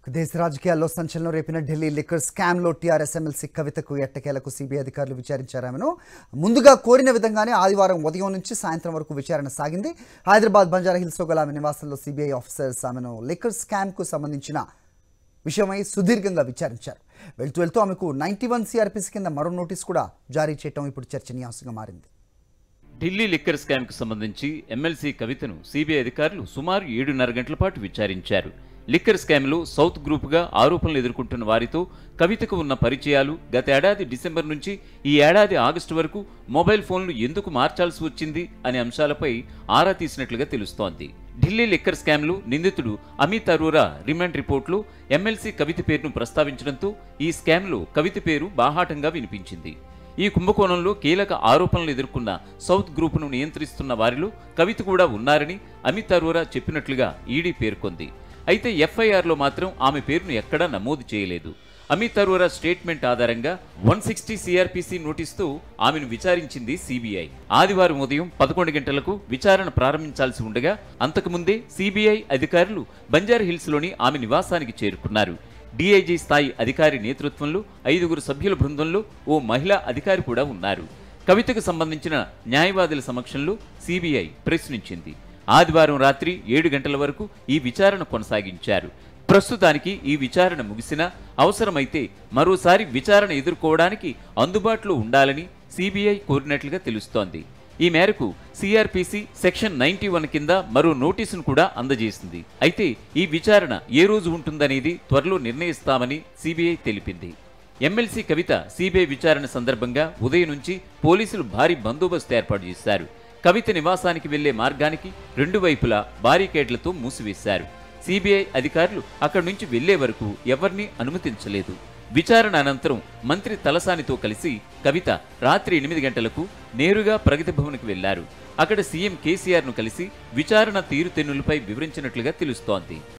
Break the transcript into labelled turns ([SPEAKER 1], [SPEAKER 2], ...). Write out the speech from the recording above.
[SPEAKER 1] దేశ రాజకీయాల్లో సంచలనం రేపిన ఢిల్లీ లిక్కర్ స్కామ్లో టీఆర్ఎస్ ఎమ్మెల్సీ కవితకు ఎట్టకేలకు సిబిఐ అధికారులు విచారించారు ఆమెను ముందుగా కోరిన విధంగానే ఆదివారం ఉదయం నుంచి సాయంత్రం వరకు విచారణ సాగింది హైదరాబాద్ బంజారా హిల్స్లో గల ఆమె నివాసంలో సిబిఐ ఆఫీసర్స్ ఆమెను లిక్కర్ స్కామ్కు సంబంధించిన విషయమై సుదీర్ఘంగా విచారించారు వెళ్తూ వెళ్తూ ఆమెకు నైన్టీ వన్ సిఆర్పిసి కింద మరో నోటీస్ కూడా జారీ చేయడం ఇప్పుడు చర్చనీయాంశంగా మారింది
[SPEAKER 2] ఢిల్లీ లిక్కర్ స్కామ్కు సంబంధించి ఎమ్మెల్సీ కవితను సిబిఐ అధికారులు సుమారు ఏడున్నర గంటల పాటు విచారించారు లిక్కర్ స్కామ్లో సౌత్ గ్రూపుగా ఆరోపణలు ఎదుర్కొంటున్న వారితో కవితకు ఉన్న పరిచయాలు గత ఏడాది డిసెంబర్ నుంచి ఈ ఏడాది ఆగస్టు వరకు మొబైల్ ఫోన్లు ఎందుకు మార్చాల్సి వచ్చింది అనే అంశాలపై ఆరా తీసినట్లుగా తెలుస్తోంది ఢిల్లీ లిక్కర్ స్కామ్లో నిందితుడు అమిత్ అరోరా రిమాండ్ రిపోర్ట్లో ఎమ్మెల్సీ కవిత పేరును ప్రస్తావించడంతో ఈ స్కామ్లో కవిత పేరు బాహాటంగా వినిపించింది ఈ కుంభకోణంలో కీలక ఆరోపణలు ఎదుర్కొన్న సౌత్ గ్రూపును నియంత్రిస్తున్న వారిలో కవిత కూడా ఉన్నారని అమిత్ అరోరా చెప్పినట్లుగా ఈడీ పేర్కొంది అయితే ఎఫ్ఐఆర్లో మాత్రం ఆమె పేరును ఎక్కడా నమోదు చేయలేదు అమిత్ అరోరా స్టేట్మెంట్ ఆధారంగా వన్ సిక్స్టీ సిఆర్పిసి నోటీసుతో ఆమెను విచారించింది సిబిఐ ఆదివారం ఉదయం పదకొండు గంటలకు విచారణ ప్రారంభించాల్సి ఉండగా అంతకుముందే సిబిఐ అధికారులు బంజారా హిల్స్లోని ఆమె నివాసానికి చేరుకున్నారు డీఐజీ స్థాయి అధికారి నేతృత్వంలో ఐదుగురు సభ్యుల బృందంలో ఓ మహిళా అధికారి కూడా ఉన్నారు కవితకు సంబంధించిన న్యాయవాదుల సమక్షంలో సిబిఐ ప్రశ్నించింది ఆదివారం రాత్రి ఏడు గంటల వరకు ఈ విచారణ కొనసాగించారు ప్రస్తుతానికి ఈ విచారణ ముగిసినా అవసరమైతే మరోసారి విచారణ ఎదుర్కోవడానికి అందుబాటులో ఉండాలని సిబిఐ కోరినట్లుగా తెలుస్తోంది ఈ మేరకు సిఆర్పిసి సెక్షన్ నైన్టీ వన్ కింద మరో నోటీసును కూడా అందజేసింది అయితే ఈ విచారణ ఏ రోజు ఉంటుందనేది త్వరలో నిర్ణయిస్తామని సిబిఐ తెలిపింది ఎమ్మెల్సీ కవిత సిబిఐ విచారణ సందర్భంగా ఉదయం నుంచి పోలీసులు భారీ బందోబస్తు ఏర్పాటు చేశారు కవిత నివాసానికి వెళ్లే మార్గానికి రెండు వైపులా బారికేడ్లతో మూసివేశారు సిబిఐ అధికారులు అక్కడి నుంచి వెళ్లే వరకు ఎవరినీ అనుమతించలేదు విచారణ అనంతరం మంత్రి తలసానితో కలిసి కవిత రాత్రి ఎనిమిది గంటలకు నేరుగా ప్రగతి భవన్కు వెళ్లారు అక్కడ సీఎం కేసీఆర్ను కలిసి విచారణ తీరుతెన్నులపై వివరించినట్లుగా తెలుస్తోంది